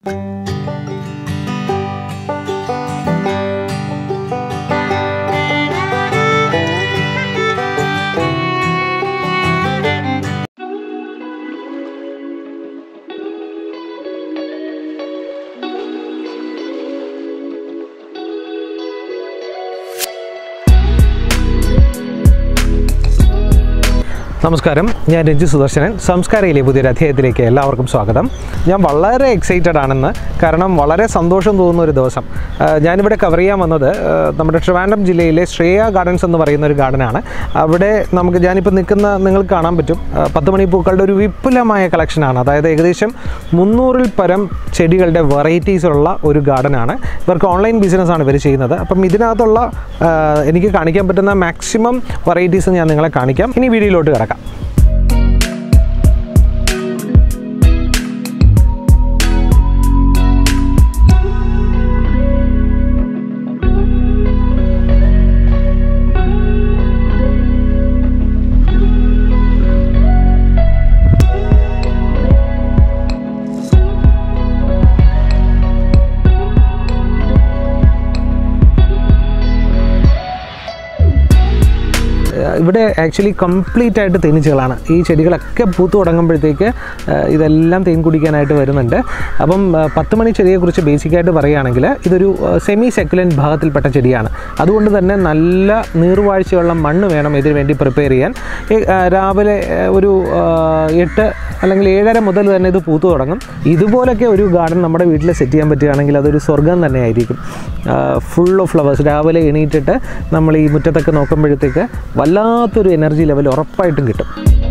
നമസ്കാരം ഞാൻ രഞ്ജി സുദർശനൻ സംസ്കാരയിലെ പുതിയൊരു അധ്യായത്തിലേക്ക് എല്ലാവർക്കും സ്വാഗതം ഞാൻ വളരെ എക്സൈറ്റഡ് ആണെന്ന് കാരണം വളരെ സന്തോഷം തോന്നുന്ന ഒരു ദിവസം ആ, ഞാനിവിടെ കവർ ചെയ്യാൻ വന്നത് ആ, നമ്മുടെ ട്രിവാൻഡ്രം ജില്ലയിലെ ശ്രേയ ഗാർഡൻസ് എന്ന് പറയുന്ന ഒരു ഗാർഡനാണ് അവിടെ നമുക്ക് ഞാനിപ്പോൾ നിൽക്കുന്ന നിങ്ങൾക്ക് കാണാൻ പറ്റും ആ, പത്ത് മണി പൂക്കളുടെ ഒരു വിപുലമായ കളക്ഷനാണ് അതായത് ഏകദേശം മുന്നൂറിൽ പരം ചെടികളുടെ വെറൈറ്റീസ് ഉള്ള ഒരു ഗാർഡനാണ് ഇവർക്ക് ഓൺലൈൻ ബിസിനസ്സാണ് ഇവർ ചെയ്യുന്നത് അപ്പം ഇതിനകത്തുള്ള ആ, എനിക്ക് കാണിക്കാൻ പറ്റുന്ന മാക്സിമം വെറൈറ്റീസ് ഞാൻ നിങ്ങളെ കാണിക്കാം ഇനി വീഡിയോയിലോട്ട് കിടക്കാം ഏഹ് ഇവിടെ ആക്ച്വലി കംപ്ലീറ്റ് ആയിട്ട് തേനീച്ചകളാണ് ഈ ചെടികളൊക്കെ പൂത്തു തുടങ്ങുമ്പോഴത്തേക്ക് ഏഹ് ഇതെല്ലാം തേൻ കുടിക്കാനായിട്ട് വരുന്നുണ്ട് അപ്പം ഏഹ് പത്ത് മണി ചെടിയെക്കുറിച്ച് ബേസിക്കായിട്ട് പറയുകയാണെങ്കിൽ ഇതൊരു സെമി സെക്കുലൻറ്റ് ഭാഗത്തിൽപ്പെട്ട ചെടിയാണ് അതുകൊണ്ട് തന്നെ നല്ല നീർവാഴ്ചയുള്ള മണ്ണ് വേണം ഇതിന് വേണ്ടി പ്രിപ്പയർ ചെയ്യാൻ ഈ, ഏഹ് രാവിലെ ഏഹ് ഒരു ഏഹ് എട്ട് അല്ലെങ്കിൽ ഏഴര മുതൽ തന്നെ ഇത് പൂത്തു തുടങ്ങും ഇതുപോലൊക്കെ ഒരു ഗാർഡൻ നമ്മുടെ വീട്ടിൽ സെറ്റ് ചെയ്യാൻ പറ്റുകയാണെങ്കിൽ അതൊരു സ്വർഗം തന്നെയായിരിക്കും ഫുൾ ഓഫ് ഫ്ലവേഴ്സ് രാവിലെ എണീറ്റിട്ട് നമ്മൾ ഈ മുറ്റത്തൊക്കെ നോക്കുമ്പോഴത്തേക്ക് വല്ലാത്തൊരു എനർജി ലെവൽ ഉറപ്പായിട്ടും കിട്ടും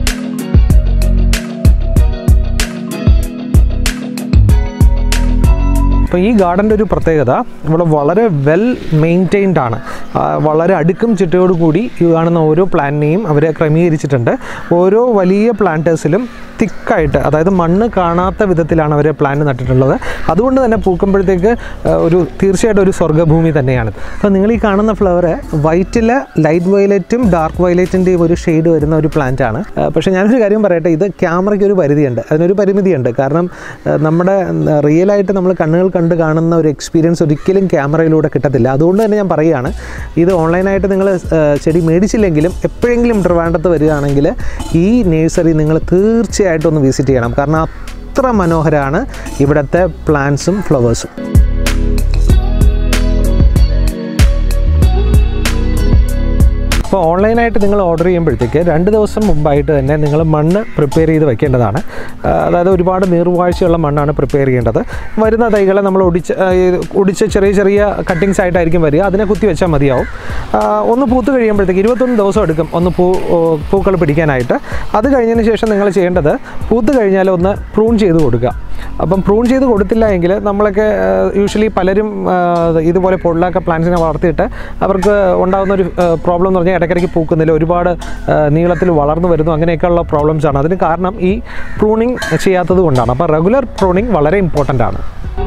അപ്പോൾ ഈ ഗാർഡൻ്റെ ഒരു പ്രത്യേകത ഇവിടെ വളരെ വെൽ മെയിൻറ്റെയിൻഡ് ആണ് ആ, വളരെ അടുക്കും ചിട്ടയോട് കൂടി ഈ കാണുന്ന ഓരോ പ്ലാന്റിനെയും അവർ ക്രമീകരിച്ചിട്ടുണ്ട് ഓരോ വലിയ പ്ലാന്റേഴ്സിലും തിക്കായിട്ട് അതായത് മണ്ണ് കാണാത്ത വിധത്തിലാണ് അവർ പ്ലാന്റ് നട്ടിട്ടുള്ളത് അതുകൊണ്ട് തന്നെ പൂക്കുമ്പോഴത്തേക്ക് ആ, ഒരു തീർച്ചയായിട്ടും ഒരു സ്വർഗ്ഗഭൂമി തന്നെയാണ് അപ്പോൾ നിങ്ങൾ ഈ കാണുന്ന ഫ്ലവർ വൈറ്റിൽ ലൈറ്റ് വയലറ്റും ഡാർക്ക് വയലറ്റിൻ്റെയും ഒരു ഷെയ്ഡ് വരുന്ന ഒരു പ്ലാന്റ് ആണ് ആ, പക്ഷേ ഞാനൊരു കാര്യം പറയട്ടെ ഇത് ക്യാമറയ്ക്ക് ഒരു പരിധിയുണ്ട് അതിനൊരു പരിമിതിയുണ്ട് കാരണം ആ, നമ്മുടെ റിയലായിട്ട് നമ്മൾ കണ്ണുകൾ കണ്ട് കാണുന്ന ഒരു എക്സ്പീരിയൻസ് ഒരിക്കലും ക്യാമറയിലൂടെ കിട്ടത്തില്ല അതുകൊണ്ട് തന്നെ ഞാൻ പറയുകയാണ് ഇത് ഓൺലൈനായിട്ട് നിങ്ങൾ ചെടി മേടിച്ചില്ലെങ്കിലും എപ്പോഴെങ്കിലും ട്രിവാൻഡത്ത് വരികയാണെങ്കിൽ ഈ നേഴ്സറി നിങ്ങൾ തീർച്ചയായിട്ടും ഒന്ന് വിസിറ്റ് ചെയ്യണം കാരണം അത്ര മനോഹരമാണ് ഇവിടുത്തെ പ്ലാന്റ്സും ഫ്ലവേഴ്സും അപ്പോൾ ഓൺലൈനായിട്ട് നിങ്ങൾ ഓർഡർ ചെയ്യുമ്പോഴത്തേക്ക് രണ്ട് ദിവസം മുമ്പായിട്ട് തന്നെ നിങ്ങൾ മണ്ണ് പ്രിപ്പയർ ചെയ്ത് വെക്കേണ്ടതാണ് ആ, അതായത് ഒരുപാട് നീർവാഴ്ചയുള്ള മണ്ണാണ് പ്രിപ്പയർ ചെയ്യേണ്ടത് വരുന്ന തൈകളെ നമ്മൾ ഒടിച്ച് ആ, ഇത് ഒടിച്ച് ചെറിയ ചെറിയ കട്ടിങ്സ് ആയിട്ടായിരിക്കും വരിക അതിനെ കുത്തി വെച്ചാൽ മതിയാവും ആ, ഒന്ന് പൂത്ത് കഴിയുമ്പോഴത്തേക്ക് ഇരുപത്തൊന്ന് ദിവസം എടുക്കും ഒന്ന് പൂ ഓ, പൂക്കൾ പിടിക്കാനായിട്ട് അത് കഴിഞ്ഞതിന് ശേഷം നിങ്ങൾ ചെയ്യേണ്ടത് പൂത്ത് കഴിഞ്ഞാൽ ഒന്ന് പ്രൂൺ ചെയ്ത് കൊടുക്കുക അപ്പം പ്രൂൺ ചെയ്ത് കൊടുത്തില്ല എങ്കിൽ നമ്മളൊക്കെ യൂഷ്വലി പലരും ആ, ഇതുപോലെ പൊള്ളാക്ക പ്ലാന്റ്സിനെ വളർത്തിയിട്ട് അവർക്ക് ഉണ്ടാകുന്ന ഒരു പ്രോബ്ലം എന്ന് പറഞ്ഞാൽ ഇടയ്ക്കിടയ്ക്ക് പൂക്കുന്നില്ല ഒരുപാട് ആ, നീളത്തിൽ വളർന്നു വരുന്നു അങ്ങനെയൊക്കെയുള്ള പ്രോബ്ലംസ് ആണ് അതിന് കാരണം ഈ പ്രൂണിങ് ചെയ്യാത്തത് കൊണ്ടാണ് അപ്പോൾ റെഗുലർ പ്രൂണിങ് വളരെ ഇമ്പോർട്ടൻ്റ് ആണ്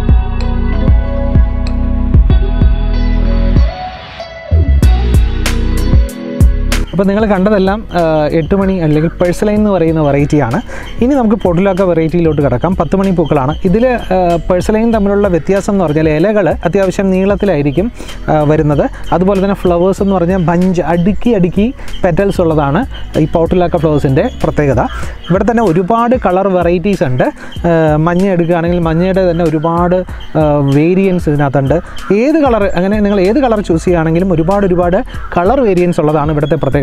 അപ്പോൾ നിങ്ങൾ കണ്ടതെല്ലാം ആ, എട്ട് മണി അല്ലെങ്കിൽ പേഴ്സലൈൻ എന്ന് പറയുന്ന വെറൈറ്റിയാണ് ഇനി നമുക്ക് പൊടിലാക്ക വെറൈറ്റിയിലോട്ട് കിടക്കാം പത്ത് മണി പൂക്കളാണ് ഇതിൽ പേഴ്സലൈൻ തമ്മിലുള്ള വ്യത്യാസം എന്ന് പറഞ്ഞാൽ ഇലകൾ അത്യാവശ്യം നീളത്തിലായിരിക്കും ആ, വരുന്നത് അതുപോലെ തന്നെ ഫ്ലവേഴ്സ് എന്ന് പറഞ്ഞാൽ ബഞ്ച് അടുക്കി അടുക്കി പെറ്റൽസ് ഉള്ളതാണ് ഈ പോട്ടിലാക്ക ഫ്ലവേഴ്സിൻ്റെ പ്രത്യേകത ഇവിടെ തന്നെ ഒരുപാട് കളർ വെറൈറ്റീസ് ഉണ്ട് ആ, മഞ്ഞ എടുക്കുകയാണെങ്കിൽ മഞ്ഞയുടെ തന്നെ ഒരുപാട് വേരിയൻസ് ഇതിനകത്തുണ്ട് ഏത് കളർ അങ്ങനെ നിങ്ങൾ ഏത് കളർ ചൂസ് ചെയ്യുകയാണെങ്കിലും ഒരുപാട് ഒരുപാട് കളർ വേരിയൻസ് ഉള്ളതാണ് ഇവിടുത്തെ പ്രത്യേകത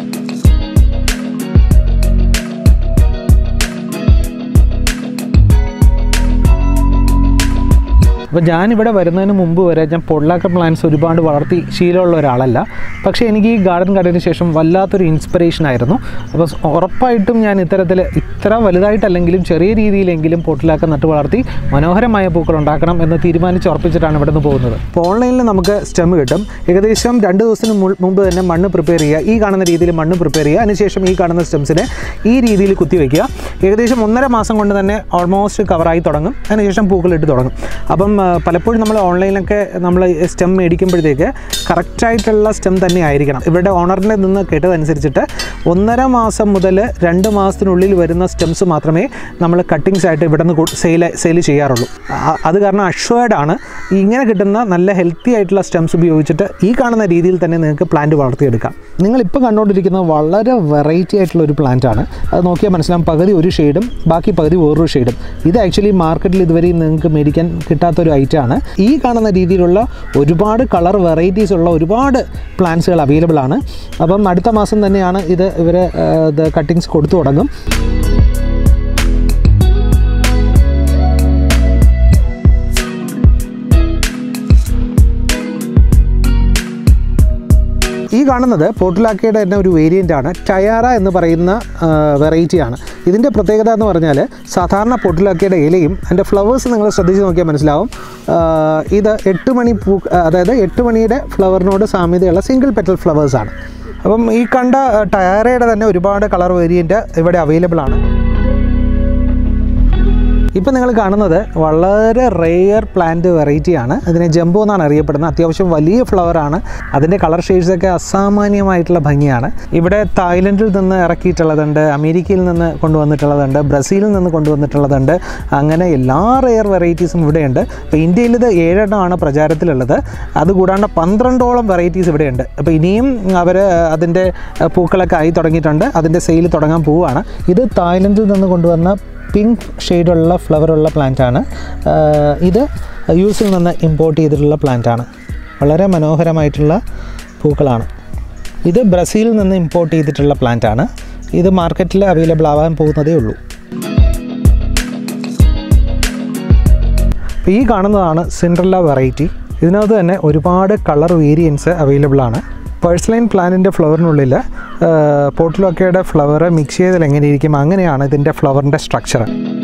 അപ്പോൾ ഞാനിവിടെ വരുന്നതിന് മുമ്പ് വരെ ഞാൻ പൊള്ളാക്ക പ്ലാന്റ്സ് ഒരുപാട് വളർത്തി ശീലമുള്ള ഒരാളല്ല പക്ഷേ എനിക്ക് ഈ ഗാർഡൻ കണ്ടതിന് ശേഷം വല്ലാത്തൊരു ഇൻസ്പിറേഷൻ ആയിരുന്നു അപ്പോൾ സ് ഉറപ്പായിട്ടും ഞാൻ ഇത്തരത്തിൽ ഇത്ര വലുതായിട്ടല്ലെങ്കിലും ചെറിയ രീതിയിലെങ്കിലും പൊട്ടിലാക്ക നട്ട് വളർത്തി മനോഹരമായ പൂക്കൾ ഉണ്ടാക്കണം എന്ന് തീരുമാനിച്ച് ഉറപ്പിച്ചിട്ടാണ് ഇവിടെ നിന്ന് പോകുന്നത് അപ്പോൾ ഓൺലൈനിൽ നമുക്ക് സ്റ്റെം കിട്ടും ഏകദേശം രണ്ട് ദിവസത്തിന് മു- മുമ്പ് തന്നെ മണ്ണ് പ്രിപ്പയർ ചെയ്യുക ഈ കാണുന്ന രീതിയിൽ മണ്ണ് പ്രിപ്പയർ ചെയ്യുക അതിനുശേഷം ഈ കാണുന്ന സ്റ്റെംസിനെ ഈ രീതിയിൽ കുത്തി വയ്ക്കുക ഏകദേശം ഒന്നര മാസം കൊണ്ട് തന്നെ ഓൾമോസ്റ്റ് കവറായി തുടങ്ങും അതിനുശേഷം പൂക്കളിട്ട് തുടങ്ങും അപ്പം ആ, പലപ്പോഴും നമ്മൾ ഓൺലൈനിലൊക്കെ നമ്മൾ സ്റ്റെം മേടിക്കുമ്പോഴത്തേക്ക് കറക്റ്റായിട്ടുള്ള സ്റ്റെം തന്നെ ആയിരിക്കണം ഇവിടെ ഓണറിൻ്റെ നിന്ന് കേട്ടതനുസരിച്ചിട്ട് ഒന്നര മാസം മുതൽ രണ്ട് മാസത്തിനുള്ളിൽ വരുന്ന സ്റ്റെംസ് മാത്രമേ നമ്മൾ കട്ടിങ്സ് ആയിട്ട് ഇവിടെ നിന്ന് സെയിൽ സെയിൽ ചെയ്യാറുള്ളൂ ആ- അത് കാരണം അഷ്വേർഡ് ആണ് ഇങ്ങനെ കിട്ടുന്ന നല്ല ഹെൽത്തി ആയിട്ടുള്ള സ്റ്റെംസ് ഉപയോഗിച്ചിട്ട് ഈ കാണുന്ന രീതിയിൽ തന്നെ നിങ്ങൾക്ക് പ്ലാന്റ് വളർത്തിയെടുക്കാം നിങ്ങളിപ്പോൾ കണ്ടുകൊണ്ടിരിക്കുന്നത് വളരെ വെറൈറ്റി ആയിട്ടുള്ള ഒരു പ്ലാന്റ് ആണ് അത് നോക്കിയാൽ മനസ്സിലാവും പകുതി ഒരു ഷെയ്ഡും ബാക്കി പകുതി വേറൊരു ഷെയ്ഡും ഇത് ആക്ച്വലി മാർക്കറ്റിൽ ഇതുവരെയും നിങ്ങൾക്ക് മേടിക്കാൻ കിട്ടാത്തൊരു ഐറ്റം ആണ് ഈ കാണുന്ന രീതിയിലുള്ള ഒരുപാട് കളർ വെറൈറ്റീസ് ഉള്ള ഒരുപാട് പ്ലാന്റ്സുകൾ അവൈലബിൾ ആണ് അപ്പം അടുത്ത മാസം തന്നെയാണ് ഇത് ഇവർ ഇത് കട്ടിങ്സ് കൊടുത്തു തുടങ്ങും ഈ കാണുന്നത് പോർട്ടുലാക്കയുടെ തന്നെ ഒരു വേരിയൻ്റ് ആണ് ടയാറ എന്ന് പറയുന്ന വെറൈറ്റിയാണ് ഇതിൻ്റെ പ്രത്യേകത എന്ന് പറഞ്ഞാൽ സാധാരണ പോർട്ടുലാക്കയുടെ ഇലയും അതിൻ്റെ ഫ്ലവേഴ്സ് നിങ്ങൾ ശ്രദ്ധിച്ച് നോക്കിയാൽ മനസ്സിലാവും ആ, ഇത് എട്ട് മണി പൂ അതായത് എട്ട് മണിയുടെ ഫ്ലവറിനോട് സാമ്യതയുള്ള സിംഗിൾ പെറ്റൽ ഫ്ലവേഴ്സാണ് അപ്പം ഈ കണ്ട ടയാറയുടെ തന്നെ ഒരുപാട് കളർ വേരിയൻ്റ് ഇവിടെ അവൈലബിൾ ആണ് ഇപ്പം നിങ്ങൾ കാണുന്നത് വളരെ റെയർ പ്ലാന്റ് വെറൈറ്റിയാണ് ഇതിനെ ജംബോ എന്നാണ് അറിയപ്പെടുന്നത് അത്യാവശ്യം വലിയ ഫ്ലവറാണ് അതിൻ്റെ കളർ ഷെയ്ഡ്സൊക്കെ അസാമാന്യമായിട്ടുള്ള ഭംഗിയാണ് ഇവിടെ തായ്ലൻഡിൽ നിന്ന് ഇറക്കിയിട്ടുള്ളതുണ്ട് അമേരിക്കയിൽ നിന്ന് കൊണ്ടുവന്നിട്ടുള്ളതുണ്ട് ബ്രസീലിൽ നിന്ന് കൊണ്ടുവന്നിട്ടുള്ളതുണ്ട് അങ്ങനെ എല്ലാ റെയർ വെറൈറ്റീസും ഇവിടെയുണ്ട് ഇപ്പോൾ ഇന്ത്യയിൽ ഇത് ഏഴെണ്ണമാണ് പ്രചാരത്തിലുള്ളത് അതുകൂടാണ്ട് പന്ത്രണ്ടോളം വെറൈറ്റീസ് ഇവിടെയുണ്ട് അപ്പോൾ ഇനിയും അവർ അതിൻ്റെ പൂക്കളൊക്കെ ആയി തുടങ്ങിയിട്ടുണ്ട് അതിൻ്റെ സെയിൽ തുടങ്ങാൻ പോവുകയാണ് ഇത് തായ്ലൻഡിൽ നിന്ന് കൊണ്ടുവന്ന പിങ്ക് ഷെയ്ഡുള്ള ഫ്ലവറുള്ള പ്ലാന്റാണ് ഇത് യു എസിൽ നിന്ന് ഇമ്പോർട്ട് ചെയ്തിട്ടുള്ള പ്ലാന്റാണ് വളരെ മനോഹരമായിട്ടുള്ള പൂക്കളാണ് ഇത് ബ്രസീലിൽ നിന്ന് ഇമ്പോർട്ട് ചെയ്തിട്ടുള്ള പ്ലാന്റാണ് ഇത് മാർക്കറ്റിൽ അവൈലബിൾ ആവാൻ പോകുന്നതേ ഉള്ളൂ അപ്പോൾ ഈ കാണുന്നതാണ് സിൻഡ്രല്ല വെറൈറ്റി ഇതിനകത്ത് തന്നെ ഒരുപാട് കളർ വേരിയൻസ് അവൈലബിൾ ആണ് പേഴ്സലൈൻ പ്ലാന്റിൻ്റെ ഫ്ലവറിനുള്ളിൽ പോട്ടിലൊക്കെയുടെ ഫ്ലവർ മിക്സ് ചെയ്താൽ എങ്ങനെയിരിക്കും അങ്ങനെയാണ് ഇതിൻ്റെ ഫ്ലവറിൻ്റെ സ്ട്രക്ചർ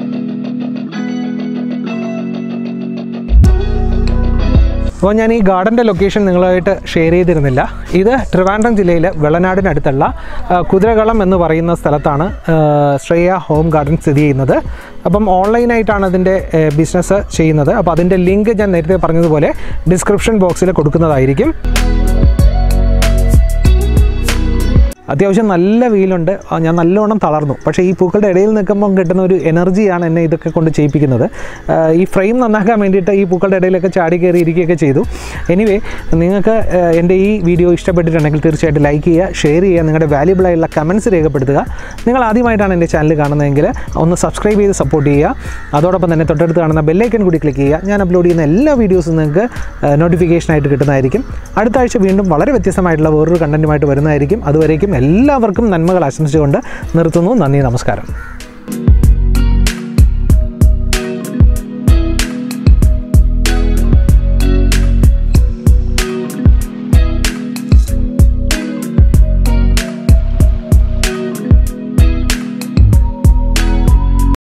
അപ്പോൾ ഞാൻ ഈ ഗാർഡൻ്റെ ലൊക്കേഷൻ നിങ്ങളായിട്ട് ഷെയർ ചെയ്തിരുന്നില്ല ഇത് ട്രിവാൻഡ്രം ജില്ലയിലെ വെള്ളനാടിനടുത്തുള്ള ആ, കുതിരകളം എന്ന് പറയുന്ന സ്ഥലത്താണ് ആ, ശ്രേയ ഹോം ഗാർഡൻ സ്ഥിതി ചെയ്യുന്നത് അപ്പം ഓൺലൈനായിട്ടാണ് അതിൻ്റെ ബിസിനസ് ചെയ്യുന്നത് അപ്പോൾ അതിൻ്റെ ലിങ്ക് ഞാൻ നേരത്തെ പറഞ്ഞതുപോലെ ഡിസ്ക്രിപ്ഷൻ ബോക്സിൽ കൊടുക്കുന്നതായിരിക്കും അത്യാവശ്യം നല്ല വെയിലുണ്ട് ആ, ഞാൻ നല്ലോണം തളർന്നു പക്ഷേ ഈ പൂക്കളുടെ ഇടയിൽ നിൽക്കുമ്പോൾ കിട്ടുന്ന ഒരു എനർജിയാണ് എന്നെ ഇതൊക്കെ കൊണ്ട് ചെയ്യിപ്പിക്കുന്നത് ആ, ഈ ഫ്രെയിം നന്നാക്കാൻ വേണ്ടിയിട്ട് ഈ പൂക്കളുടെ ഇടയിലൊക്കെ ചാടി കയറി ഇരിക്കുകയൊക്കെ ചെയ്തു എനിവേ നിങ്ങൾക്ക് ആ, എൻ്റെ ഈ വീഡിയോ ഇഷ്ടപ്പെട്ടിട്ടുണ്ടെങ്കിൽ തീർച്ചയായിട്ടും ലൈക്ക് ചെയ്യുക ഷെയർ ചെയ്യുക നിങ്ങളുടെ വാല്യുബിൾ ആയിട്ടുള്ള കമൻസ് രേഖപ്പെടുത്തുക നിങ്ങൾ ആദ്യമായിട്ടാണ് എൻ്റെ ചാനൽ കാണുന്നതെങ്കിൽ ഒന്ന് സബ്സ്ക്രൈബ് ചെയ്ത് സപ്പോർട്ട് ചെയ്യുക അതോടൊപ്പം തന്നെ തൊട്ടടുത്ത് കാണുന്ന ബെല്ലൈക്കൺ കൂടി ക്ലിക്ക് ചെയ്യുക ഞാൻ അപ്ലോഡ് ചെയ്യുന്ന എല്ലാ വീഡിയോസും നിങ്ങൾക്ക് നോട്ടിഫിക്കേഷനായിട്ട് കിട്ടുന്നതായിരിക്കും അടുത്ത ആഴ്ച വീണ്ടും വളരെ വ്യത്യസ്തമായിട്ടുള്ള വേറൊരു കണ്ടൻറ്റുമായിട്ട് വരുന്നതായിരിക്കും അതുവരേക്കും എല്ലാവർക്കും നന്മകൾ ആശംസിച്ചുകൊണ്ട് നിർത്തുന്നു നന്ദി നമസ്കാരം